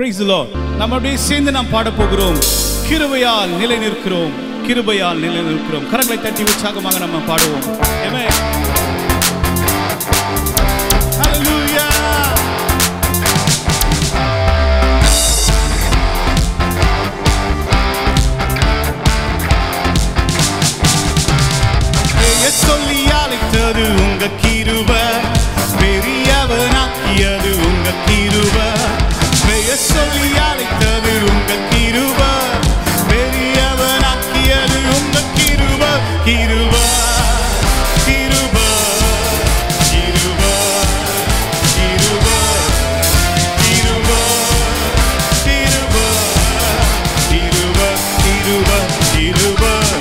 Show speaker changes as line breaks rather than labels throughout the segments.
Price நம்ம அப்படியே சேர்ந்து நாம் பாட போகிறோம் கிருபையால் நிலை நிற்கிறோம் கிருபையால் நிலை நிற்கிறோம் கரங்களை தட்டி உற்சாகமாக நம்ம பாடுவோம் Amen. Hallelujah. பெயர் சொல்லி அழைத்தது உங்க கிருப பெரியவனாக்கியது உங்க கிருப பெயர் சொல்லி அழைத்தது உங்க கிருப பெரியவனாக்கியது உங்க கிருப கிருப கிருப கிருப கிருப கிருப கிருப கிருப கிருப கிருப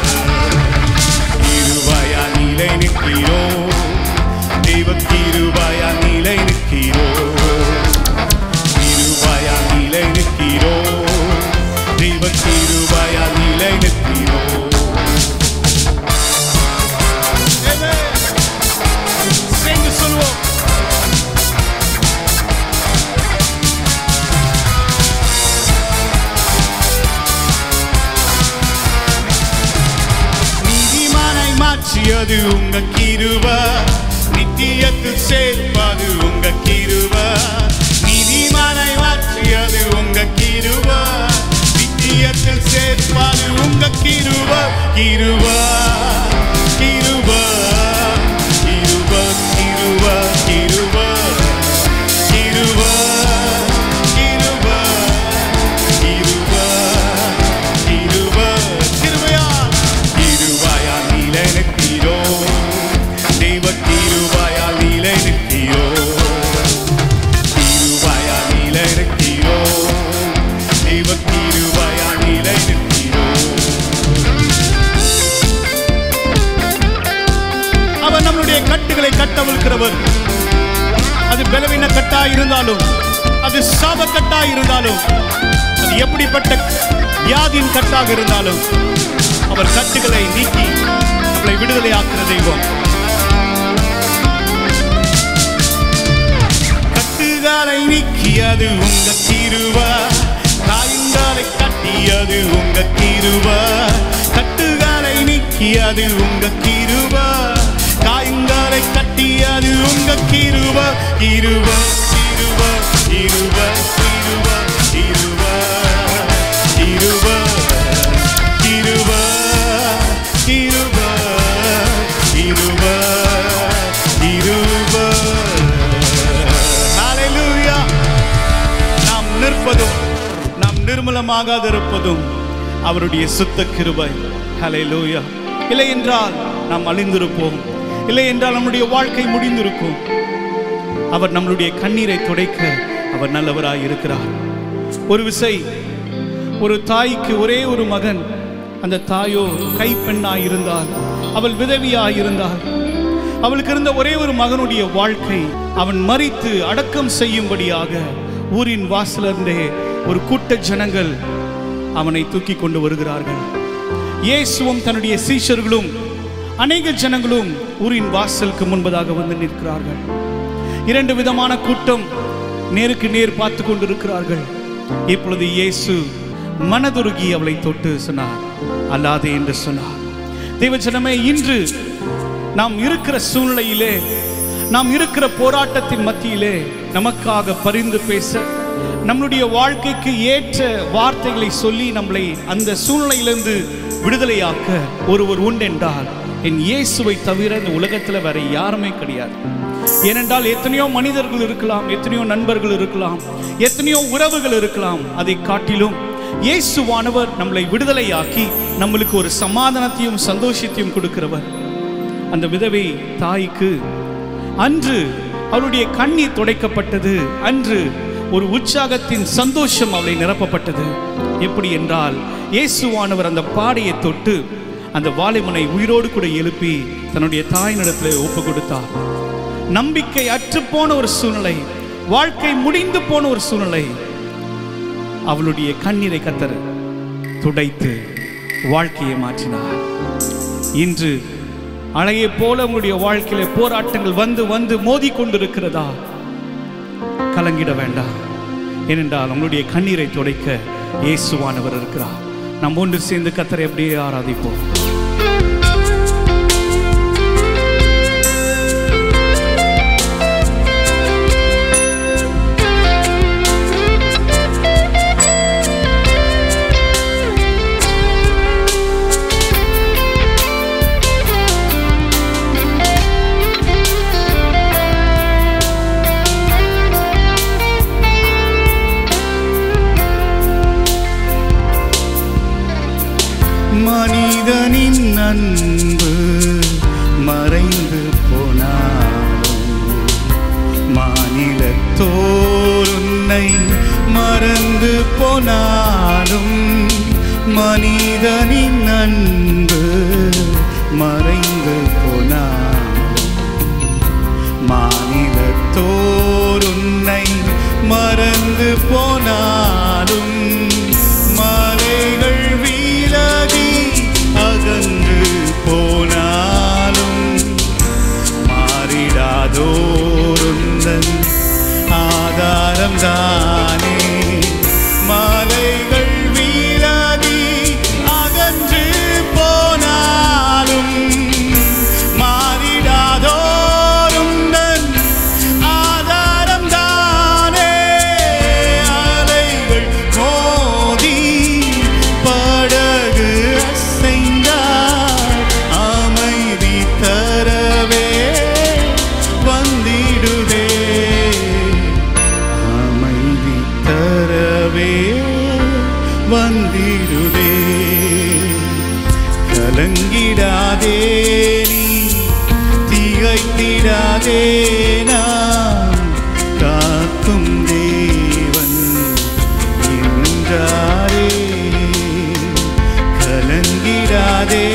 கிருபையா நிலை நிற்கிறோம் தெய்வ கிருபையா நிலை நிற்கிறோம் கிருபையா நிலை நிற்கிறோம் தெய்வ கிருபையா நிலை நிற்கிறோம் Amen. சேர்ந்து சொல்லுவோம் நீதிமானை மாற்றியது உங்க கிருப நித்தியத்தில் சேர்ப்பது உங்க கிருப நீதிமானை மாற்றியது உங்க கிருப நித்தியத்தில் சேர்ப்பது உங்க கிருப கிருப கிருப கிருப கிருப கிருப கிருப கிருப கிருப கிருப கிருபையா கிருபையா நிலை நிற்கிறோ தெய்வ கிருபையா நிலை நிற்கிறோ கிருபையா நிலை நிற்கிறோ தெய்வ கிருபையா நிலை நிற்கிறோ அவர் நம்மளுடைய கட்டுகளை கட்டவிழ்க்கிறவர் அது பலவீன கட்டா இருந்தாலும் அது சாப கட்டா இருந்தாலும் அது எப்படிப்பட்ட வியாதியின் கட்டாக இருந்தாலும் அவர் கட்டுகளை நீக்கி நம்மளை விடுதலை ஆக்குற தெய்வம் கட்டுகளை நீக்கியது உங்க தீருவ காயங்களை கட்டியது உங்க தீருவ கட்டுகளை நீக்கியது உங்க கிருப காயங்களை கட்டியது உங்க கிருப கிருப கிருப கிருப கிருப கிருப கிருப கிருப கிருப கிருப கிருப ஹalleluya நாம் நிற்பதும் நாம் நிர்மலமாகாதிருப்பதும் அவருடைய சுத்த கிருபை ஹalleluya இல்லை என்றால் நாம் அழிந்திருப்போம் இல்லை என்றால் நம்முடைய வாழ்க்கை முடிந்திருக்கும் அவர் நம்மளுடைய கண்ணீரை துடைக்க அவர் நல்லவராய் இருக்கிறார் ஒரு விசை ஒரு தாய்க்கு ஒரே ஒரு மகன் அந்த தாயோ கைப்பெண்ணாய் இருந்தால் அவள் விதவியாய் இருந்தால் அவளுக்கு இருந்த ஒரே ஒரு மகனுடைய வாழ்க்கை அவன் மறித்து அடக்கம் செய்யும்படியாக ஊரின் வாசலிருந்தே ஒரு கூட்ட ஜனங்கள் அவனை தூக்கி கொண்டு வருகிறார்கள் இயேசுவும் தன்னுடைய சீஷர்களும் அநேக ஜனங்களும் ஊரின் வாசலுக்கு முன்பதாக வந்து நிற்கிறார்கள் இரண்டு விதமான கூட்டம் நேருக்கு நேர் பார்த்து கொண்டிருக்கிறார்கள் இப்பொழுது இயேசு மனதுருகி அவளை தொட்டு சொன்னார் அல்லாதே என்று சொன்னார் தேவஜனமே இன்று நாம் இருக்கிற சூழ்நிலையிலே நாம் இருக்கிற போராட்டத்தின் மத்தியிலே நமக்காக பரிந்து பேச நம்முடைய வாழ்க்கைக்கு ஏற்ற வார்த்தைகளை சொல்லி நம்மளை அந்த சூழ்நிலையிலிருந்து விடுதலையாக்க ஒருவர் உண்டென்றால் என் இயேசுவை தவிர இந்த உலகத்தில் வேற யாருமே கிடையாது ஏனென்றால் எத்தனையோ மனிதர்கள் இருக்கலாம் எத்தனையோ நண்பர்கள் இருக்கலாம் எத்தனையோ உறவுகள் இருக்கலாம் அதை காட்டிலும் இயேசுவானவர் நம்மளை விடுதலையாக்கி நம்மளுக்கு ஒரு சமாதானத்தையும் சந்தோஷத்தையும் கொடுக்கிறவர் அந்த விதவை தாய்க்கு அன்று அவருடைய கண்ணீர் துடைக்கப்பட்டது அன்று ஒரு உற்சாகத்தின் சந்தோஷம் அவளை நிரப்பப்பட்டது எப்படி என்றால் இயேசுவானவர் அந்த பாடையை தொட்டு அந்த வாலிமனை உயிரோடு கூட எழுப்பி தன்னுடைய தாயினிடத்தில் ஒப்பு கொடுத்தார் நம்பிக்கை அற்றுப்போன ஒரு சூழ்நிலை வாழ்க்கை முடிந்து போன ஒரு சூழ்நிலை அவளுடைய கண்ணீரை கத்தர் துடைத்து வாழ்க்கையை மாற்றினார் இன்று அலையை போல உங்களுடைய வாழ்க்கையில போராட்டங்கள் வந்து வந்து மோதி கொண்டிருக்கிறதா கலங்கிட வேண்டாம் ஏனென்றால் உங்களுடைய கண்ணீரை துடைக்க இயேசுவானவர் இருக்கிறார் நாம் ஒன்று சேர்ந்து கத்தரை அப்படியே ஆராதிப்போம் மனிதனின் அன்பு மறைந்து போனாலும் மாநிலத்தோர் உன்னை மறந்து போனாலும் மனிதனின் அன்பு மறைந்து போனாலும் மாநிலத்தோர் உன்னை மறந்து போனாலும் மலைகள் விலகி அகன்று போனாலும் மாறிடாதோருந்தன் ஆதாரம் தானே மலைகள் விலகி அகன்று போனாலும் மாறிடாதோருந்தன் ஆதாரம் தானே அலைகள் மோதி படகு அசைந்தார் அமைதி தரவே வந்திடுதே அமைதி தரவே வந்திடுதே கலங்கிடாதே நீ திகைத்திடாதே நான் காக்கும் தேவன் என்றாரே கலங்கிடாதே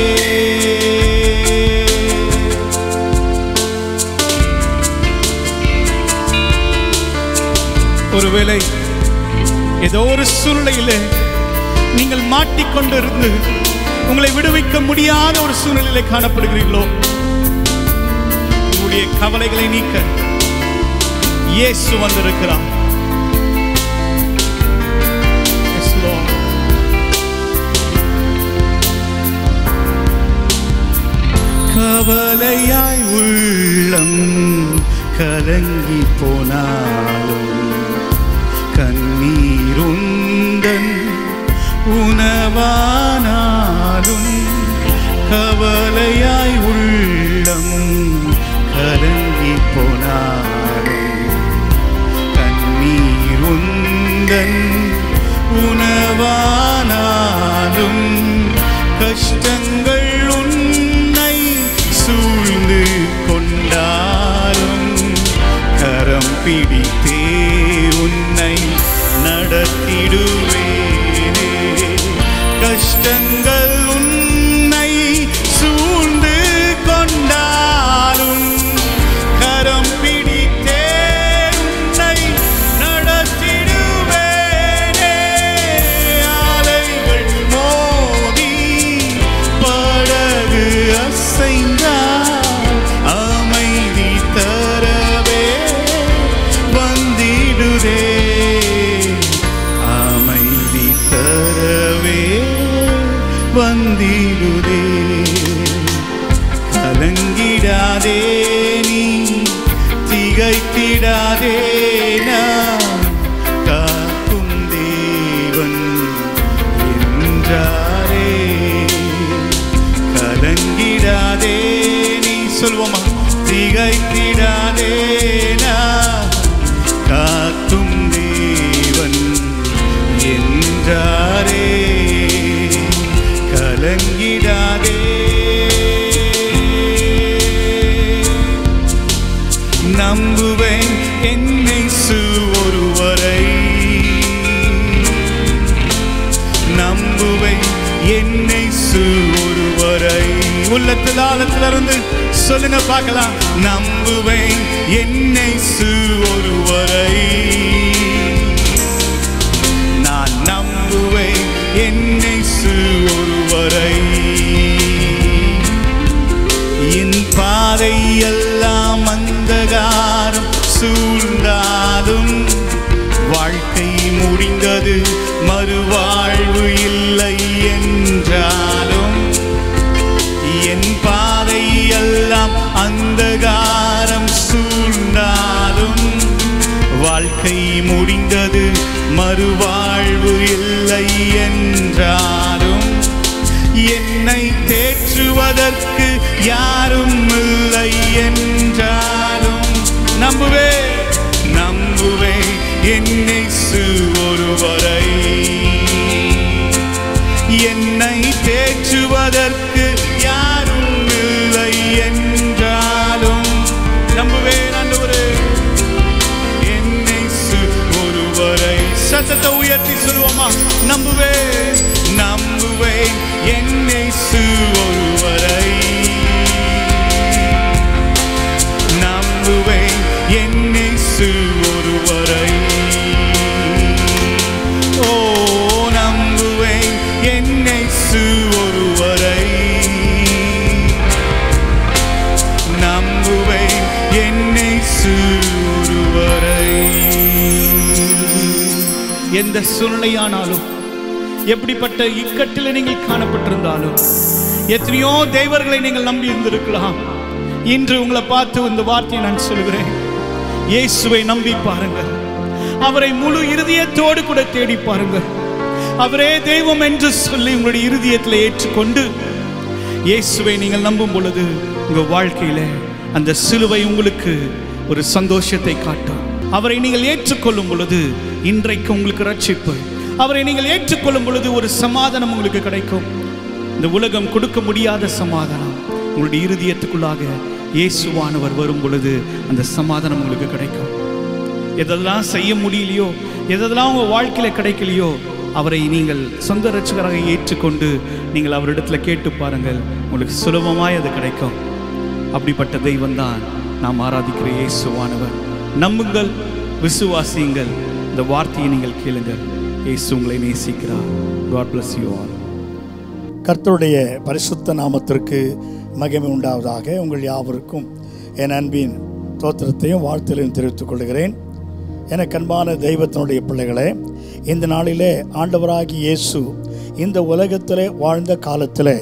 ஒருவேளை ஏதோ ஒரு சூழ்நிலையிலே நீங்கள் மாட்டிக்கொண்டிருந்து உங்களை விடுவிக்க முடியாத ஒரு சூழ்நிலையிலே காணப்படுகிறீர்களோ உங்களுடைய கவலைகளை நீக்க இயேசு வந்திருக்கிறார் Yes, Lord. கவலையாய் உள்ளம் கலங்கி போனாலும் கண்ணீருந்தன் உணவானாலும் கவலையாய் உள்ளம் கலங்கி போனாலும் கண்ணீருந்தன் உணவானாலும் கஷ்டங்கள் உன்னை சூழ்ந்து கொண்டாலும் கரம் பிடித்தே உன்னை நடத்திடுவேனே கஷ்டங்கள் உன்னை சூழ்ந்து கொண்டாலும் கரம் பிடித்தே உன்னை நடத்திடுவேனே அலைகள் மோதி படகு அசைந்தால் அமைதி தரவே வந்திடுதே அமைதி தரவே வந்திடுதே கலங்கிடாதே நீ திகைத்திடாதே நான் காக்கும் தேவன் என்றாரே கலங்கிடாதே நீ சொல்வோமா திகைத்திடாதே நான் காக்கும் தேவன் என்றாரே கலங்கிடாதே நம்புவேன் என்னை சு ஒருவரை நம்புவேன் என்னை சு ஒருவரை உள்ளத்தில் ஆழத்திலிருந்து சொல்லுங்க பார்க்கலாம் நம்புவேன் என்னை சு ஒருவரை நான் நம்புவேன் என்னை சு ஒருவரை என் பாதை எல்லாம் அந்தகாரம் சூழ்ந்தாலும் வாழ்க்கை முடிந்தது மறுவாழ்வு இல்லை என்றாலும் என் பாதை எல்லாம் அந்தகாரம் சூழ்ந்தாலும் வாழ்க்கை முடிந்தது மறுவாழ்வு இல்லை என்றாலும் என்னை தேற்றுவதற்கு யாரும் இல்லை என்றாலும் நம்புவே நம்புவே என்னை ஒருவரை என்னை தேற்றுவதற்கு யாரும் இல்லை என்றாலும் நம்புவேன் ஆண்டவரே என்னை ஒருவரை சத்தத்தை உயர்த்தி சொல்லுவோமா நம்புவேன் நம்புவேன் என்னை ஒருவரை நம்புவேன் என்னை ஒருவரை ஓ நம்புவேன் என்னை ஒருவரை நம்புவேன் என்னை ஒருவரை எந்த சூழ்நிலையானாலும் எப்படிப்பட்ட இக்கட்டில் நீங்கள் காணப்பட்டிருந்தாலும் எத்தனையோ தெய்வர்களை நீங்கள் நம்பி இருந்திருக்கலாம் இன்று உங்களை பார்த்து இந்த வார்த்தையை நான் சொல்கிறேன் இயேசுவை நம்பி பாருங்கள் அவரை முழு இருதயத்தோடு கூட தேடி பாருங்கள் அவரே தெய்வம் என்று சொல்லி உங்களுடைய இருதயத்தில் ஏற்றுக்கொண்டு இயேசுவை நீங்கள் நம்பும் பொழுது உங்க வாழ்க்கையில அந்த சிலுவை உங்களுக்கு ஒரு சந்தோஷத்தை காட்டும் அவரை நீங்கள் ஏற்றுக்கொள்ளும் பொழுது இன்றைக்கு உங்களுக்கு ரட்சிப்பு அவரை நீங்கள் ஏற்றுக்கொள்ளும் பொழுது ஒரு சமாதானம் உங்களுக்கு கிடைக்கும் இந்த உலகம் கொடுக்க முடியாத சமாதானம் உங்களுடைய இருதயத்துக்குள்ளாக இயேசுவானவர் வரும் பொழுது அந்த சமாதானம் உங்களுக்கு கிடைக்கும் எதெல்லாம் செய்ய முடியலையோ எதெல்லாம் உங்கள் வாழ்க்கையில் கிடைக்கலையோ அவரை நீங்கள் சொந்த ரட்சகராக ஏற்றுக்கொண்டு நீங்கள் அவரிடத்துல கேட்டு பாருங்கள் உங்களுக்கு சுலபமாய் அது கிடைக்கும் அப்படிப்பட்ட தெய்வம் தான் நாம் ஆராதிக்கிற இயேசுவானவர் நம்புங்கள் விசுவாசியுங்கள் இந்த வார்த்தையை நீங்கள் கேளுங்கள் இயேசு உங்களை நேசிக்கிறார் காட் bless you all
கர்த்தருடைய பரிசுத்த நாமத்திற்கு மகிமை உண்டாவதாக உங்கள் யாவருக்கும் என் அன்பின் தோத்திரத்தையும் வாழ்த்தலையும் தெரிவித்துக் கொள்கிறேன் எனக்கு அன்பான தெய்வத்தினுடைய பிள்ளைகளே இந்த நாளிலே ஆண்டவராகி இயேசு இந்த உலகத்திலே வாழ்ந்த காலத்திலே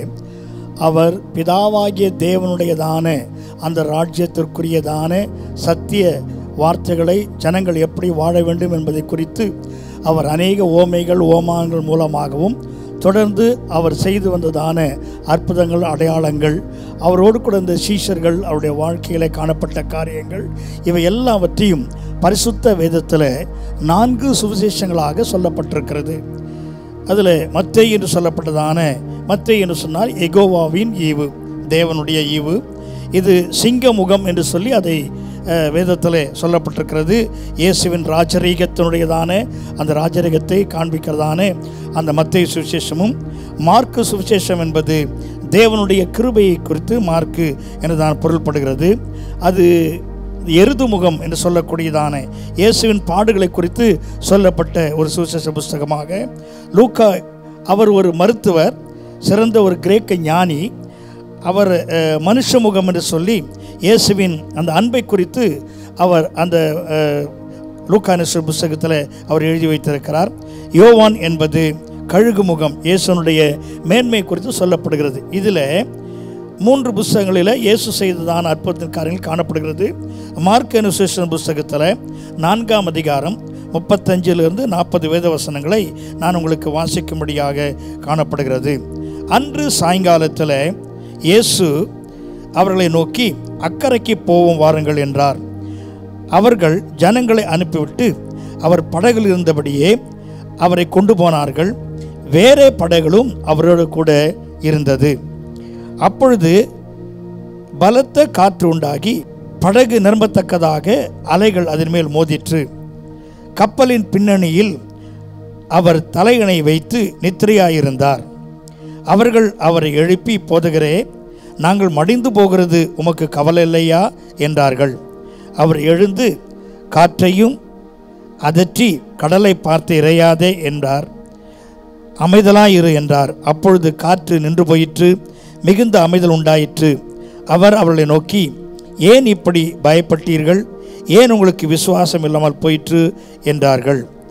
அவர் பிதாவாகிய தேவனுடையதான அந்த ராஜ்யத்திற்குரியதான சத்திய வார்த்தைகளை ஜனங்கள் எப்படி வாழ வேண்டும் என்பதை குறித்து அவர் அநேக ஓமைகள் ஓமானங்கள் மூலமாகவும் தொடர்ந்து அவர் செய்து வந்ததான அற்புதங்கள் அடையாளங்கள் அவரோடு கூட இந்த சீஷர்கள் அவருடைய வாழ்க்கையில் காணப்பட்ட காரியங்கள் இவை எல்லாவற்றையும் பரிசுத்த வேதத்தில் நான்கு சுவிசேஷங்களாக சொல்லப்பட்டிருக்கிறது அதில் மத்தை என்று சொல்லப்பட்டதான மத்தை என்று சொன்னால் எகோவாவின் ஈவு தேவனுடைய ஈவு இது சிங்கமுகம் என்று சொல்லி அதை அஹ், வேதத்திலே சொல்லப்பட்டிருக்கிறது இயேசுவின் ராஜரீகத்தினுடையதான அந்த ராஜரீகத்தை காண்பிக்கிறதான அந்த மத்திய சுவிசேஷமும் மார்க்கு சுவிசேஷம் என்பது தேவனுடைய கிருபையை குறித்து மார்க்கு என்றுதான் பொருள்படுகிறது அது எருது முகம் என்று சொல்லக்கூடியதான இயேசுவின் பாடுகளை குறித்து சொல்லப்பட்ட ஒரு சுவிசேஷ புஸ்தகமாக லூக்கா அவர் ஒரு மருத்துவர் சிறந்த ஒரு கிரேக்க ஞானி அவர் அஹ், மனுஷ முகம் என்று சொல்லி இயேசுவின் அந்த அன்பை குறித்து அவர் அந்த அஹ், லூக்கானேஸ்வர புஸ்தகத்தில் அவர் எழுதி வைத்திருக்கிறார் யோவான் என்பது கழுகு முகம் இயேசுனுடைய மேன்மை குறித்து சொல்லப்படுகிறது இதில் மூன்று புஸ்தகங்களில் இயேசு செய்ததான அற்புதத்தின் காரியங்கள் காணப்படுகிறது மார்க் அனுசேஷன் புஸ்தகத்தில் நான்காம் அதிகாரம் முப்பத்தஞ்சிலிருந்து நாற்பது வேத வசனங்களை நான் உங்களுக்கு வாசிக்கும்படியாக காணப்படுகிறது அன்று சாயங்காலத்தில் இயேசு அவர்களை நோக்கி அக்கறைக்கு போவோம் வாருங்கள் என்றார் அவர்கள் ஜனங்களை அனுப்பிவிட்டு அவர் படகில் இருந்தபடியே அவரை கொண்டு போனார்கள் வேறே படகுகளும் அவரோடு கூட இருந்தது அப்பொழுது பலத்த காற்று உண்டாகி படகு நிரம்பத்தக்கதாக அலைகள் அதன் மேல் மோதிற்று கப்பலின் பின்னணியில் அவர் தலையணை வைத்து நித்திரையாயிருந்தார் அவர்கள் அவரை எழுப்பி போதுகிறே நாங்கள் மடிந்து போகிறது உமக்கு கவலை இல்லையா என்றார்கள் அவர் எழுந்து காற்றையும் அதற்றி கடலை பார்த்து இறையாதே என்றார் அமைதலாயிரு என்றார் அப்பொழுது காற்று நின்று போயிற்று மிகுந்த அமைதல் உண்டாயிற்று அவர் அவர்களை நோக்கி ஏன் இப்படி பயப்பட்டீர்கள் ஏன் உங்களுக்கு விசுவாசம் இல்லாமல் போயிற்று என்றார்கள்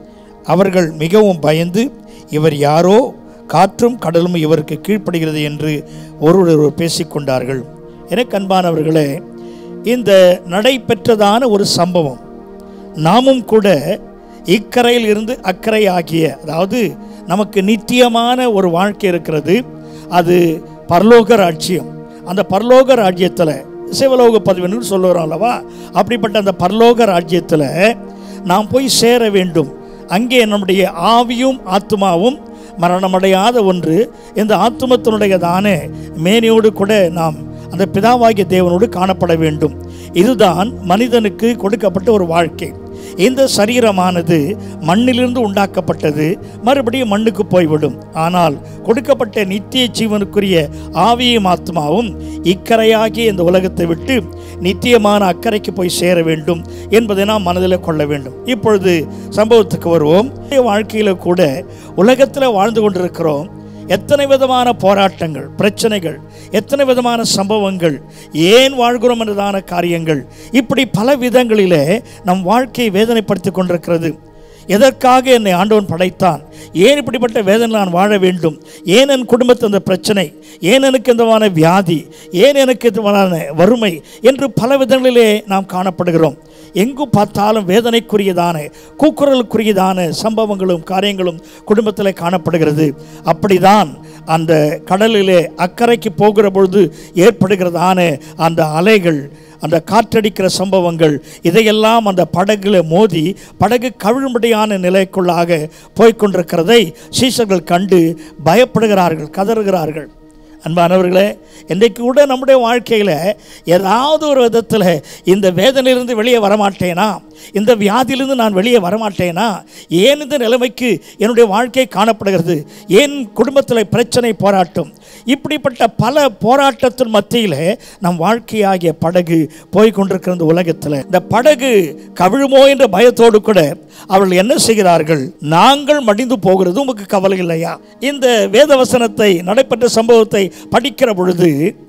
அவர்கள் மிகவும் பயந்து இவர் யாரோ காற்றும் கடலும் இவருக்கு கீழ்ப்படுகிறது என்று ஒருவர் பேசிக்கொண்டார்கள் எனக்கு அன்பானவர்களே இந்த நடைபெற்றதான ஒரு சம்பவம் நாமும் கூட இக்கரையில் இருந்து அக்கறை ஆகிய அதாவது நமக்கு நித்தியமான ஒரு வாழ்க்கை இருக்கிறது அது பரலோக ராஜ்யம் அந்த பரலோக ராஜ்யத்தில் சிவலோக பதவின்னு சொல்லுகிறோம் அல்லவா அப்படிப்பட்ட அந்த பரலோக ராஜ்யத்தில் நாம் போய் சேர வேண்டும் அங்கே நம்முடைய ஆவியும் ஆத்மாவும் மரணமடையாத ஒன்று இந்த ஆத்மத்தினுடையதான மேனியோடு கூட நாம் அந்த பிதாவாகிய தேவனோடு காணப்பட வேண்டும் இதுதான் மனிதனுக்கு கொடுக்கப்பட்ட ஒரு வாழ்க்கை இந்த சரீரமானது மண்ணிலிருந்து உண்டாக்கப்பட்டது மறுபடியும் மண்ணுக்கு போய்விடும் ஆனால் கொடுக்கப்பட்ட நித்திய ஜீவனுக்குரிய ஆவியும் ஆத்மாவும் இக்கரையாகிய இந்த உலகத்தை விட்டு நித்தியமான அக்கறைக்கு போய் சேர வேண்டும் என்பதை நாம் மனதில் கொள்ள வேண்டும் இப்பொழுது சம்பவத்துக்கு வருவோம் வாழ்க்கையில் கூட உலகத்தில் வாழ்ந்து கொண்டிருக்கிறோம் எத்தனை விதமான போராட்டங்கள் பிரச்சனைகள் எத்தனை விதமான சம்பவங்கள் ஏன் வாழ்கிறோம் என்றதான காரியங்கள் இப்படி பல விதங்களிலே நம் வாழ்க்கையை வேதனைப்படுத்தி கொண்டிருக்கிறது எதற்காக என்னை ஆண்டவன் படைத்தான் ஏன் இப்படிப்பட்ட வேதனை நான் வாழ வேண்டும் ஏன் என் குடும்பத்தில் இந்த பிரச்சனை ஏன் எனக்கு இந்த வியாதி ஏன் எனக்கு இந்த வறுமை என்று பல விதங்களிலே நாம் காணப்படுகிறோம் எங்கு பார்த்தாலும் வேதனைக்குரியதான கூக்குரலுக்குரியதான சம்பவங்களும் காரியங்களும் குடும்பத்தில் காணப்படுகிறது அப்படிதான் அந்த கடலிலே அக்கறைக்கு போகிற பொழுது ஏற்படுகிறதான அந்த அலைகள் அந்த காற்றடிக்கிற சம்பவங்கள் இதையெல்லாம் அந்த படகுல மோதி படகு கவிழும்படியான நிலைக்குள்ளாக போய்க்கொண்டிருக்கிறதை சீசர்கள் கண்டு பயப்படுகிறார்கள் கதறுகிறார்கள் அன்பானவர்களே இன்றைக்கு கூட நம்முடைய வாழ்க்கையில் ஏதாவது ஒரு விதத்தில் இந்த வேதனையிலிருந்து வெளியே வரமாட்டேனா இந்த வியாதியிலிருந்து நான் வெளியே வரமாட்டேனா ஏன் இந்த நிலைமைக்கு என்னுடைய வாழ்க்கை காணப்படுகிறது ஏன் குடும்பத்தில் பிரச்சனை போராட்டம் இப்படிப்பட்ட பல போராட்டத்தின் மத்தியில் நம் வாழ்க்கையாகிய படகு போய் கொண்டிருக்கிற இந்த உலகத்தில் இந்த படகு கவிழுமோ என்ற பயத்தோடு கூட அவர்கள் என்ன செய்கிறார்கள் நாங்கள் மடிந்து போகிறது உமக்கு கவலை இல்லையா இந்த வேதவசனத்தை நடைபெற்ற சம்பவத்தை படிக்கிற பொழுது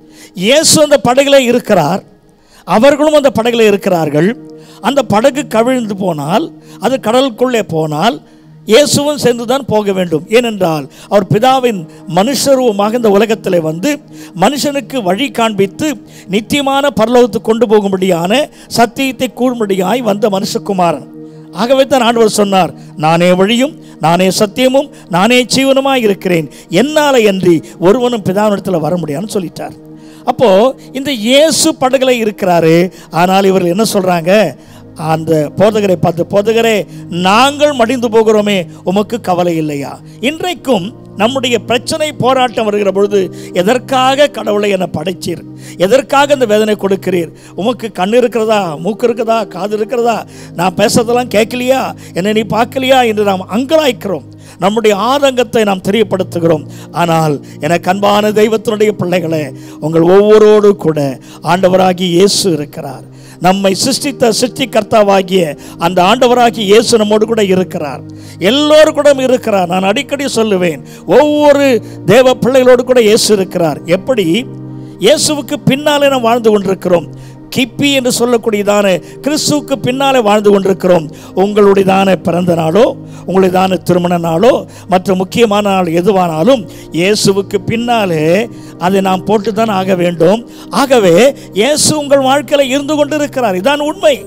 இயேசு அந்த படகுல இருக்கிறார் அவர்களும் அந்த படகுல இருக்கிறார்கள் அந்த படகு கவிழ்ந்து போனால் அது கடலுக்குள்ளே போனால் இயேசுவும் சேர்ந்து தான் போக வேண்டும் ஏனென்றால் அவர் பிதாவின் மனுஷருவமாக இந்த உலகத்தில் வந்து மனுஷனுக்கு வழி காண்பித்து நித்தியமான பரலோகத்துக்கு கொண்டு போகும்படியான சத்தியத்தை கூறும்படியாய் வந்த மனுஷகுமாரன் ஆகவே தான் ஆண்டவர் சொன்னார் நானே வழியும் நானே சத்தியமும் நானே ஜீவனுமாய் இருக்கிறேன் என்னால அன்றி ஒருவனும் பிதாவினிடத்தில் வர முடியாதுன்னு சொல்லிட்டார் அப்போ இந்த இயேசு படகுல இருக்கிறாரு ஆனால் இவர்கள் என்ன சொல்றாங்க அந்த போதகரை பார்த்து போதகரே நாங்கள் மடிந்து போகிறோமே உமக்கு கவலை இல்லையா இன்றைக்கும் நம்முடைய பிரச்சனை போராட்டம் வருகிற பொழுது எதற்காக கடவுளை என்னை படைச்சீர் எதற்காக இந்த வேதனை கொடுக்கிறீர் உமக்கு கண் இருக்கிறதா மூக்கு இருக்கிறதா காது இருக்கிறதா நான் பேசுறதெல்லாம் கேட்கலையா என்னை நீ பார்க்கலையா என்று நாம் அங்கலாய்க்கிறோம் நம்முடைய ஆதங்கத்தை நாம் தெரியப்படுத்துகிறோம் ஆனால் எனக்கு அன்பான தெய்வத்தினுடைய பிள்ளைகளே உங்கள் ஒவ்வொருவரோடு கூட ஆண்டவராகி இயேசு இருக்கிறார் நம்மை சிருஷ்டித்த சிருஷ்டிகர்த்தாவாகிய அந்த ஆண்டவராகிய இயேசு நம்மோடு கூட இருக்கிறார் எல்லோரும் கூட இருக்கிறார் நான் அடிக்கடி சொல்லுவேன் ஒவ்வொரு தேவ பிள்ளைகளோடு கூட இயேசு இருக்கிறார் எப்படி இயேசுவுக்கு பின்னாலே நாம் வாழ்ந்து கொண்டிருக்கிறோம் கிப்பி என்று சொல்லக்கூடியதான கிறிஸ்துவுக்கு பின்னாலே வாழ்ந்து கொண்டிருக்கிறோம் உங்களுடையதான பிறந்த நாளோ உங்களுடையதான திருமண நாளோ மற்ற முக்கியமான நாள் எதுவானாலும் இயேசுவுக்கு பின்னாலே அதை நாம் போட்டு தான் ஆக வேண்டும் ஆகவே இயேசு உங்கள் வாழ்க்கையில் இருந்து கொண்டிருக்கிறார் இதான் உண்மை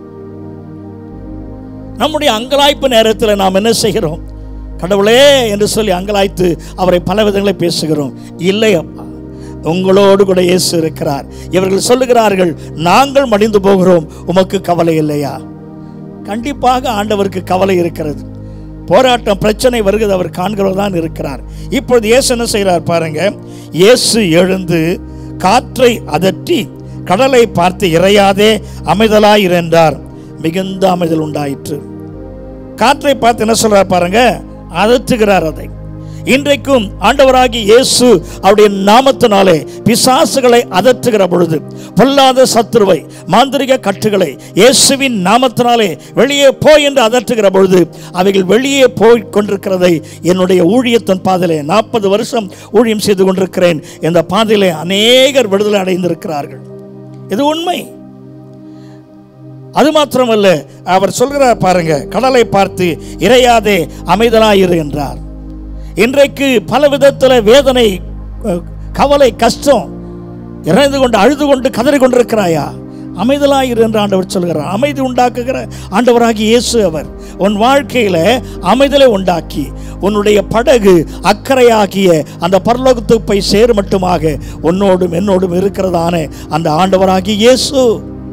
நம்முடைய அங்கலாய்ப்பு நேரத்தில் நாம் என்ன செய்கிறோம் கடவுளே என்று சொல்லி அங்கலாய்த்து அவரை பல விதங்களை பேசுகிறோம் இல்லை அப்பா உங்களோடு கூட இயேசு இருக்கிறார் இவர்கள் சொல்லுகிறார்கள் நாங்கள் மடிந்து போகிறோம் உமக்கு கவலை இல்லையா கண்டிப்பாக ஆண்டவருக்கு கவலை இருக்கிறது போராட்டம் பிரச்சனை வருகிறது அவர் காண்கிறவர் தான் இருக்கிறார் இப்பொழுது இயேசு என்ன செய்கிறார் பாருங்க இயேசு எழுந்து காற்றை அதற்றி கடலை பார்த்து இறையாதே அமைதலாய் இருந்தார் மிகுந்த அமைதல் உண்டாயிற்று காற்றை பார்த்து என்ன சொல்றார் பாருங்க அதற்றுகிறார் அதை இன்றைக்கும் ஆண்டவராகி இயேசு அவருடைய நாமத்தினாலே பிசாசுகளை அதற்றுகிற பொழுது பொல்லாத சத்துருவை மாந்திரிக கட்டுகளை இயேசுவின் நாமத்தினாலே வெளியே போய் என்று அதற்றுகிற பொழுது அவைகள் வெளியே போய் கொண்டிருக்கிறதை என்னுடைய ஊழியத்தின் பாதையிலே நாற்பது வருஷம் ஊழியம் செய்து கொண்டிருக்கிறேன் இந்த பாதையிலே அநேகர் விடுதலை அடைந்திருக்கிறார்கள் இது உண்மை அது மாத்திரமல்ல அவர் சொல்கிறார் பாருங்க கடலை பார்த்து இறையாதே அமைதலாயிரு என்றார் இன்றைக்கு பல விதத்தில் வேதனை அஹ், கவலை கஷ்டம் இறைந்து கொண்டு அழுது கொண்டு கதறி கொண்டிருக்கிறாயா அமைதலாயிரு என்று ஆண்டவர் சொல்கிறார் அமைதி உண்டாக்குகிற ஆண்டவராகி இயேசு அவர் உன் வாழ்க்கையில அமைதலை உண்டாக்கி உன்னுடைய படகு அக்கறையாகிய அந்த பரலோகத்துக்கு போய் சேரு மட்டுமாக உன்னோடும் என்னோடும் இருக்கிறதான அந்த ஆண்டவராகி இயேசு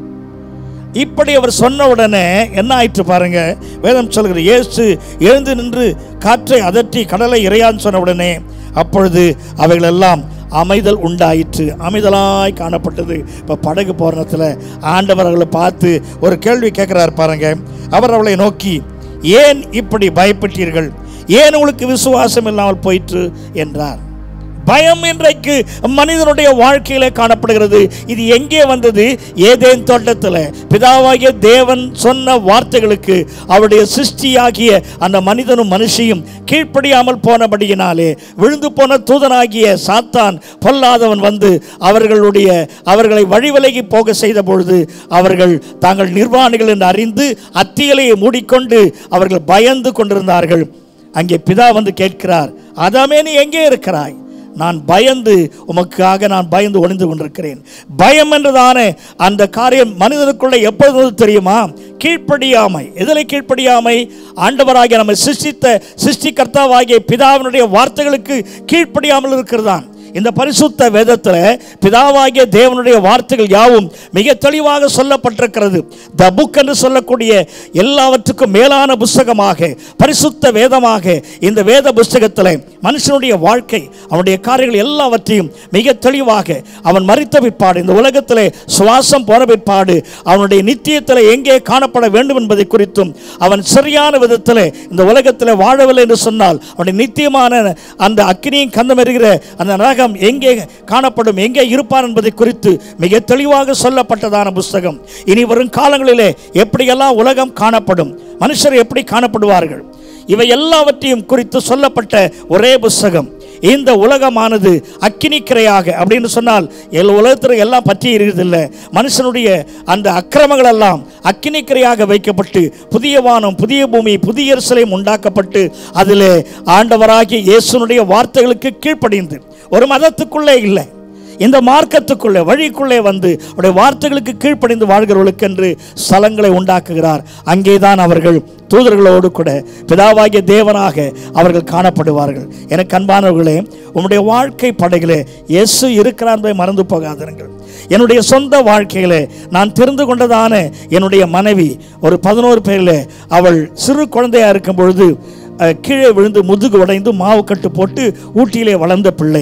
இப்படி அவர் சொன்ன உடனே என்ன ஆயிற்று பாருங்க வேதம் சொல்கிற இயேசு எழுந்து நின்று காற்றை அதட்டி கடலை இறையான்னு சொன்ன உடனே அப்பொழுது அவைகளெல்லாம் அமைதல் உண்டாயிற்று அமைதலாய் காணப்பட்டது இப்போ படகு போரணத்தில் ஆண்டவர் அவர்களை பார்த்து ஒரு கேள்வி கேட்குறாரு பாருங்க அவர் அவளை நோக்கி ஏன் இப்படி பயப்பட்டீர்கள் ஏன் உங்களுக்கு விசுவாசம் இல்லாமல் போயிற்று என்றார் பயம் இன்றைக்கு மனிதனுடைய வாழ்க்கையில காணப்படுகிறது இது எங்கே வந்தது ஏதேன் தோட்டத்தில் பிதாவாகிய தேவன் சொன்ன வார்த்தைகளுக்கு அவருடைய சிருஷ்டியாகிய அந்த மனிதனும் மனுஷியும் கீழ்ப்படியாமல் போனபடியினாலே விழுந்து போன தூதனாகிய சாத்தான் பொல்லாதவன் வந்து அவர்களுடைய அவர்களை வழிவிலகி போக செய்த பொழுது அவர்கள் தாங்கள் நிர்வாணிகள் என்று அறிந்து அத்திகளையை மூடிக்கொண்டு அவர்கள் பயந்து கொண்டிருந்தார்கள் அங்கே பிதா வந்து கேட்கிறார் அதாமே நீ எங்கே இருக்கிறாய் நான் பயந்து உமக்காக நான் பயந்து ஒளிந்து கொண்டிருக்கிறேன் பயம் என்றதான அந்த காரியம் மனிதனுக்குள்ள எப்பொழுது வந்தது தெரியுமா கீழ்ப்படியாமை எதில் கீழ்ப்படியாமை ஆண்டவராகிய நம்ம சிருஷ்டித்த சிருஷ்டிகர்த்தாவாகிய பிதாவினுடைய வார்த்தைகளுக்கு கீழ்ப்படியாமல் இருக்கிறதான் இந்த பரிசுத்த வேதத்தில் பிதாவாகிய தேவனுடைய வார்த்தைகள் யாவும் மிக தெளிவாக சொல்லப்பட்டிருக்கிறது த புக் என்று சொல்லக்கூடிய எல்லாவற்றுக்கும் மேலான புஸ்தகமாக பரிசுத்த வேதமாக இந்த வேத புஸ்தகத்தில் மனுஷனுடைய வாழ்க்கை அவனுடைய காரியங்கள் எல்லாவற்றையும் மிக தெளிவாக அவன் மறித்த பிற்பாடு இந்த உலகத்தில் சுவாசம் போன பிற்பாடு அவனுடைய நித்தியத்தில் எங்கே காணப்பட வேண்டும் என்பதை குறித்தும் அவன் சரியான விதத்தில் இந்த உலகத்தில் வாழவில்லை என்று சொன்னால் அவனுடைய நித்தியமான அந்த அக்கினியும் கந்தம் எறிகிற அந்த நரகம் எங்கே காணப்படும் எங்கே இருப்பார் என்பதை குறித்து மிக தெளிவாக சொல்லப்பட்டதான புஸ்தகம் இனி வரும் காலங்களிலே எப்படியெல்லாம் உலகம் காணப்படும் மனுஷர் எப்படி காணப்படுவார்கள் இவை எல்லாவற்றையும் குறித்து சொல்லப்பட்ட ஒரே புஸ்தகம் இந்த உலகமானது அக்கினிக்கிரையாக அப்படின்னு சொன்னால் எல் உலகத்தில் எல்லாம் பற்றி இருக்கிறதில்ல மனுஷனுடைய அந்த அக்கிரமங்கள் எல்லாம் அக்கினிக்கிரையாக வைக்கப்பட்டு புதிய வானம் புதிய பூமி புதிய எருசலேம் உண்டாக்கப்பட்டு அதிலே ஆண்டவராகிய இயேசுனுடைய வார்த்தைகளுக்கு கீழ்ப்படிந்து ஒரு மதத்துக்குள்ளே இல்லை இந்த மார்க்கத்துக்குள்ளே வழிக்குள்ளே வந்து அவருடைய வார்த்தைகளுக்கு கீழ்ப்படிந்து வாழ்கிறவர்களுக்கு என்று ஸ்தலங்களை உண்டாக்குகிறார் அங்கேதான் அவர்கள் தூதர்களோடு கூட பிதாவாகிய தேவனாக அவர்கள் காணப்படுவார்கள் எனக்கு அன்பானவர்களே உம்முடைய வாழ்க்கை படகிலே இயேசு இருக்கிறார் என்பதை மறந்து போகாதிருங்கள் என்னுடைய சொந்த வாழ்க்கையிலே நான் தெரிந்து கொண்டதான என்னுடைய மனைவி ஒரு பதினோரு பேரில் அவள் சிறு குழந்தையா இருக்கும் பொழுது அஹ், கீழே விழுந்து முதுகு உடைந்து மாவு கட்டு போட்டு ஊட்டியிலே வளர்ந்த பிள்ளை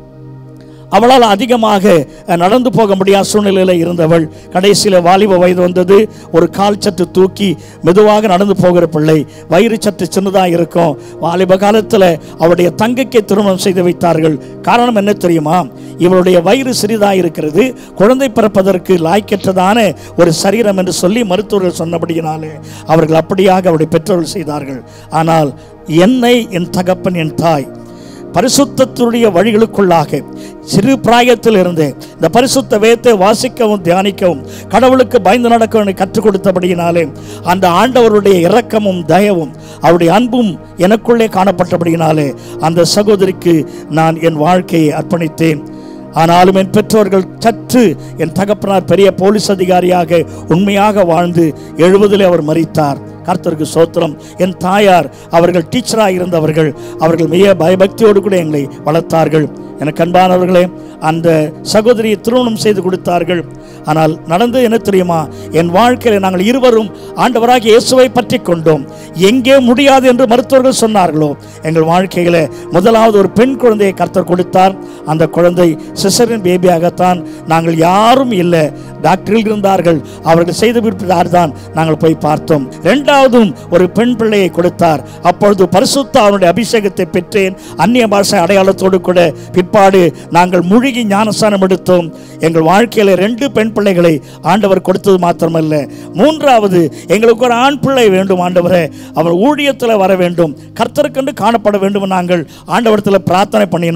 அவளால் அதிகமாக அஹ், நடந்து போக முடியாத சூழ்நிலையில் இருந்தவள் கடைசியில் வாலிப வயது வந்தது ஒரு கால் சற்று தூக்கி மெதுவாக நடந்து போகிற பிள்ளை வயிறு சற்று சின்னதாக இருக்கும் வாலிப காலத்தில் அவருடைய தங்கைக்கு திருமணம் செய்து வைத்தார்கள் காரணம் என்ன தெரியுமா இவளுடைய வயிறு சிறிதாக இருக்கிறது குழந்தை பிறப்பதற்கு லாய்க்கற்றதான ஒரு சரீரம் என்று சொல்லி மருத்துவர்கள் சொன்னபடியினாலே அவர்கள் அப்படியாக அவருடைய பெற்றோர்கள் செய்தார்கள் ஆனால் என்னை என் தகப்பன் என் தாய் பரிசுத்தத்துடைய வழிகளுக்குள்ளாக சிறு பிராயத்தில் இருந்து இந்த பரிசுத்த வேதத்தை வாசிக்கவும் தியானிக்கவும் கடவுளுக்கு பயந்து நடக்கவும் கற்றுக் கொடுத்தபடியினாலே அந்த ஆண்டவருடைய இரக்கமும் தயவும் அவருடைய அன்பும் எனக்குள்ளே காணப்பட்டபடியினாலே அந்த சகோதரிக்கு நான் என் வாழ்க்கையை அர்ப்பணித்தேன் ஆனாலும் என் பெற்றோர்கள் சற்று என் தகப்பனார் பெரிய போலீஸ் அதிகாரியாக உண்மையாக வாழ்ந்து எழுபதில் அவர் மறித்தார் கர்த்தருக்கு சோத்திரம் என் தாயார் அவர்கள் டீச்சராக இருந்தவர்கள் அவர்கள் மிக பயபக்தியோடு கூட எங்களை வளர்த்தார்கள் எனக்கு அன்பானவர்களே அந்த சகோதரியை திருமணம் செய்து கொடுத்தார்கள் ஆனால் நடந்து என்ன தெரியுமா என் வாழ்க்கையில் நாங்கள் இருவரும் ஆண்டவராகிய இயேசுவை பற்றி கொண்டோம் எங்கே முடியாது என்று மருத்துவர்கள் சொன்னார்களோ எங்கள் வாழ்க்கையில் முதலாவது ஒரு பெண் குழந்தையை கர்த்தர் கொடுத்தார் அந்த குழந்தை சிசரின் பேபியாகத்தான் நாங்கள் யாரும் இல்லை டாக்டர்கள் இருந்தார்கள் அவர்கள் செய்து விட்டார் தான் நாங்கள் போய் பார்த்தோம் இரண்டாவதும் ஒரு பெண் பிள்ளையை கொடுத்தார் அப்பொழுது பரிசுத்த அவனுடைய அபிஷேகத்தை பெற்றேன் அந்நிய பாஷை அடையாளத்தோடு கூட பிற்பாடு நாங்கள் முழுகி ஞானஸ்தானம் எடுத்தோம் எங்கள் வாழ்க்கையில் ரெண்டு பெண் பிள்ளைகளை ஆண்டவர் கொடுத்தது மாத்திரமல்ல மூன்றாவது எங்களுக்கு ஒரு ஆண் பிள்ளை வேண்டும் ஆண்டவரே அவர் ஊழியத்தில் வர வேண்டும் கர்த்தருக்கென்று காணப்பட வேண்டும் நாங்கள் ஆண்டவரத்தில் பிரார்த்தனை பண்ணினோம்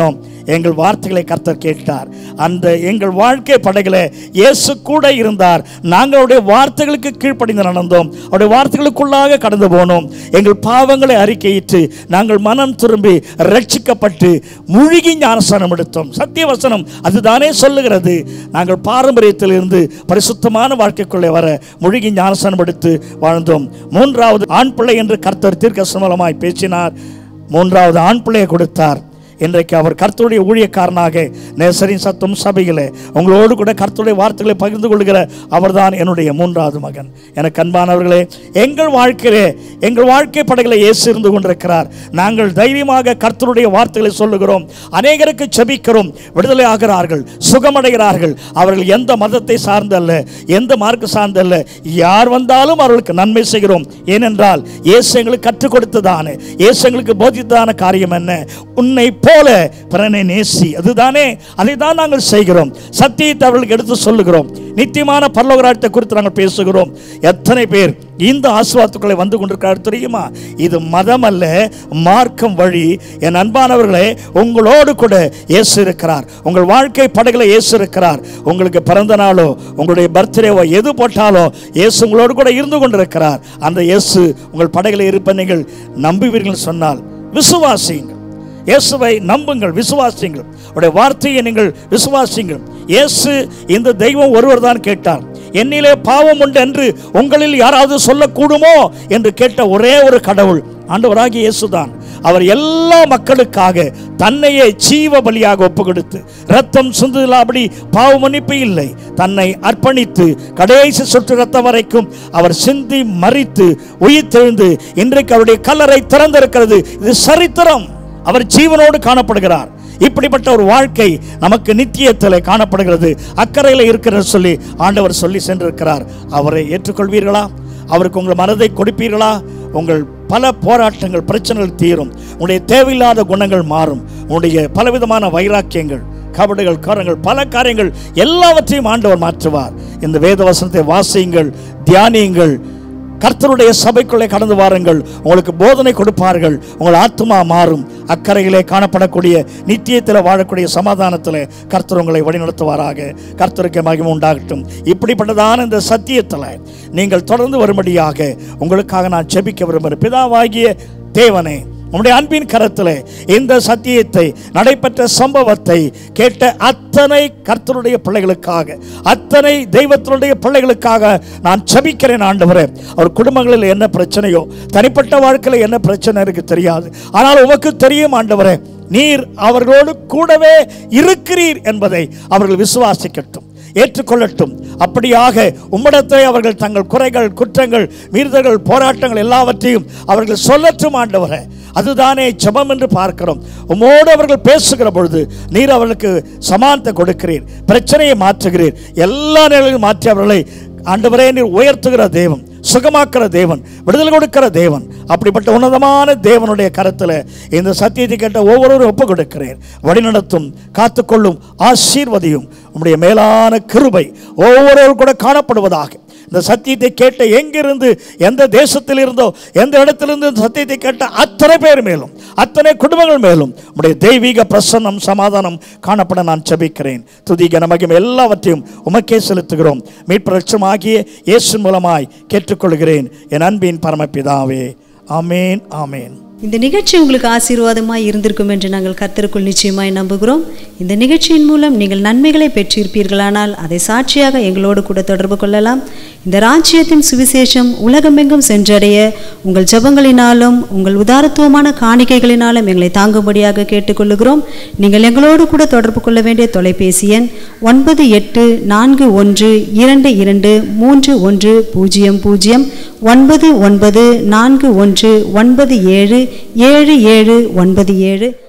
எங்கள் வார்த்தைகளை கர்த்தர் கேட்டார் அந்த எங்கள் வாழ்க்கை படகில் இயேசு கூட இருந்தார் நாங்கள் அவருடைய வார்த்தைகளுக்கு கீழ்ப்படிந்து நடந்தோம் அவருடைய வார்த்தைகளுக்குள்ளாக கடந்து போனோம் எங்கள் பாவங்களை அறிக்கையிட்டு நாங்கள் மனம் திரும்பி ரட்சிக்கப்பட்டு முழுகி ஞானஸ்தானம் எடுத்தோம் சத்திய வசனம் அதுதானே சொல்லுகிறது நாங்கள் பாரம்பரியத்தில் இருந்து பரிசுத்தமான வாழ்க்கைக்குள்ளே வர முழுகி ஞானஸ்தானம் எடுத்து வாழ்ந்தோம் மூன்றாவது ஆண் பிள்ளை என்று கர்த்தர் தீர்க்க மூலமாய் பேசினார் மூன்றாவது ஆண் பிள்ளையை கொடுத்தார் இன்றைக்கு அவர் கர்த்தருடைய ஊழியக்காரனாக நேசரின் சத்தம் சபையிலே உங்களோடு கூட கர்த்தருடைய வார்த்தைகளை பகிர்ந்து கொள்கிற அவர்தான் என்னுடைய மூன்றாவது மகன் எனக்கு அன்பானவர்களே எங்கள் வாழ்க்கையிலே எங்கள் வாழ்க்கை படகில் இயேசு இருந்து கொண்டிருக்கிறார் நாங்கள் தைரியமாக கர்த்தருடைய வார்த்தைகளை சொல்லுகிறோம் அநேகருக்கு செபிக்கிறோம் விடுதலை ஆகிறார்கள் சுகமடைகிறார்கள் அவர்கள் எந்த மதத்தை சார்ந்தல்ல எந்த மார்க்க சார்ந்தல்ல யார் வந்தாலும் அவர்களுக்கு நன்மை செய்கிறோம் ஏனென்றால் இயேசு எங்களுக்கு கற்றுக் கொடுத்ததானே இயேசு எங்களுக்கு போதித்ததான காரியம் என்ன உன்னை போல பிறனை நேசி அதுதானே அதை தான் நாங்கள் செய்கிறோம் சத்தியத்தை அவர்களுக்கு எடுத்து சொல்லுகிறோம் நித்தியமான பரலோகராட்சத்தை குறித்து நாங்கள் பேசுகிறோம் எத்தனை பேர் இந்த ஆசுவாத்துக்களை வந்து கொண்டிருக்கிறார் தெரியுமா இது மதம் அல்ல மார்க்கம் வழி என் அன்பானவர்களே உங்களோடு கூட இயேசு இருக்கிறார் உங்கள் வாழ்க்கை படகுல இயேசு இருக்கிறார் உங்களுக்கு பிறந்த நாளோ உங்களுடைய பர்த்டேவோ எது போட்டாலோ இயேசு உங்களோடு கூட இருந்து கொண்டிருக்கிறார் அந்த இயேசு உங்கள் படகுல இருப்ப நீங்கள் நம்புவீர்கள் சொன்னால் விசுவாசியுங்கள் இயேசுவை நம்புங்கள் விசுவாசியுங்கள் அவருடைய வார்த்தையை நீங்கள் விசுவாசியுங்கள் இயேசு இந்த தெய்வம் ஒருவர் தான் கேட்டார் என்னிலே பாவம் உண்டு என்று உங்களில் யாராவது சொல்லக்கூடுமோ என்று கேட்ட ஒரே ஒரு கடவுள் ஆண்டவராகிய இயேசுதான் அவர் எல்லா மக்களுக்காக தன்னையே ஜீவ பலியாக ஒப்பு கொடுத்து ரத்தம் சிந்துதலாபடி பாவ மன்னிப்பு இல்லை தன்னை அர்ப்பணித்து கடைசி சொட்டு ரத்தம் வரைக்கும் அவர் சிந்தி மறித்து உயிர் தெழுந்து இன்றைக்கு அவருடைய கல்லறை திறந்திருக்கிறது இது சரித்திரம் அவர் ஜீவனோடு காணப்படுகிறார் இப்படிப்பட்ட ஒரு வாழ்க்கை நமக்கு நித்தியத்தில் காணப்படுகிறது அக்கறையில் இருக்கிற சொல்லி ஆண்டவர் சொல்லி சென்றிருக்கிறார் அவரை ஏற்றுக்கொள்வீர்களா அவருக்கு உங்கள் மனதை கொடுப்பீர்களா உங்கள் பல போராட்டங்கள் பிரச்சனைகள் தீரும் உங்களுடைய தேவையில்லாத குணங்கள் மாறும் உங்களுடைய பலவிதமான வைராக்கியங்கள் கபடுகள் காரங்கள் பல காரியங்கள் எல்லாவற்றையும் ஆண்டவர் மாற்றுவார் இந்த வேத வசனத்தை வாசியுங்கள் தியானியுங்கள் கர்த்தருடைய சபைக்குள்ளே கடந்து வாருங்கள் உங்களுக்கு போதனை கொடுப்பார்கள் உங்கள் ஆத்மா மாறும் அக்கறையிலே காணப்படக்கூடிய நித்தியத்தில் வாழக்கூடிய சமாதானத்தில் கர்த்தர் உங்களை வழிநடத்துவாராக கர்த்தருக்கு மகிமை உண்டாகட்டும் இப்படிப்பட்டதான இந்த சத்தியத்தில் நீங்கள் தொடர்ந்து வரும்படியாக உங்களுக்காக நான் செபிக்க விரும்புகிறேன் பிதாவாகிய தேவனே உம்முடைய அன்பின் கரத்திலே இந்த சத்தியத்தை நடைபெற்ற சம்பவத்தை கேட்ட அத்தனை கர்த்தருடைய பிள்ளைகளுக்காக அத்தனை தெய்வத்தினுடைய பிள்ளைகளுக்காக நான் செபிக்கிறேன் ஆண்டவரே அவர் குடும்பங்களில் என்ன பிரச்சனையோ தனிப்பட்ட வாழ்க்கையில் என்ன பிரச்சனை இருக்கு தெரியாது ஆனால் உமக்கு தெரியும் ஆண்டவரே நீர் அவர்களோடு கூடவே இருக்கிறீர் என்பதை அவர்கள் விசுவாசிக்கட்டும் ஏற்றுக்கொள்ளட்டும் அப்படியாக உம்மிடத்தை அவர்கள் தங்கள் குறைகள் குற்றங்கள் மீறுதல்கள் போராட்டங்கள் எல்லாவற்றையும் அவர்கள் சொல்லட்டும் ஆண்டவரே அதுதானே ஜெபம் என்று பார்க்கிறோம் உம்மோடு அவர்கள் பேசுகிற பொழுது நீர் அவர்களுக்கு சமானத்தை கொடுக்கிறீர் பிரச்சனையை மாற்றுகிறீர் எல்லா நிலையிலும் மாற்றி அவர்களை ஆண்டவரே நீர் உயர்த்துகிற தேவன் சுகமாக்குற தேவன் விடுதலை கொடுக்கிற தேவன் அப்படிப்பட்ட உன்னதமான தேவனுடைய கரத்தில் இந்த சத்தியத்தை கேட்ட ஒவ்வொருவரும் ஒப்பு கொடுக்கிறேன் வழிநடத்தும் காத்துக்கொள்ளும் ஆசீர்வதியும் உம்முடைய மேலான கிருபை ஒவ்வொருவரும் கூட காணப்படுவதாக இந்த சத்தியத்தை கேட்ட எங்கிருந்து எந்த தேசத்தில் இருந்தோ எந்த இடத்திலிருந்து இந்த சத்தியத்தை கேட்ட அத்தனை பேர் மேலும் அத்தனை குடும்பங்கள் மேலும் உடைய தெய்வீக பிரசன்னம் சமாதானம் காணப்பட நான் செபிக்கிறேன் துதி கனமகிம் எல்லாவற்றையும் உமக்கே செலுத்துகிறோம் மீட்பு ஆகிய இயேசு மூலமாய் கேட்டுக்கொள்கிறேன் என் அன்பின் பரமபிதாவே ஆமேன் ஆமேன்
இந்த நிகழ்ச்சி உங்களுக்கு ஆசீர்வாதமாய் இருந்திருக்கும் என்று நாங்கள் கர்த்தருக்குள் நிச்சயமாய் நம்புகிறோம் இந்த நிகழ்ச்சியின் மூலம் நீங்கள் நன்மைகளை பெற்றிருப்பீர்களானால் அதை சாட்சியாக எங்களோடு கூட தொடர்பு கொள்ளலாம் இந்த ராஜ்யத்தின் சுவிசேஷம் உலகமெங்கும் சென்றடைய உங்கள் ஜெபங்களினாலும் உங்கள் உதாரத்துவமான காணிக்கைகளினாலும் எங்களை தாங்கும்படியாக கேட்டுக்கொள்ளுகிறோம் நீங்கள் எங்களோடு கூட தொடர்பு கொள்ள வேண்டிய தொலைபேசி எண் ஒன்பது எட்டு நான்கு ஒன்று இரண்டு இரண்டு மூன்று ஒன்று பூஜ்ஜியம் பூஜ்ஜியம் ஒன்பது ஒன்பது நான்கு ஒன்று ஒன்பது ஏழு ஏழு ஏழு ஒன்பது ஏழு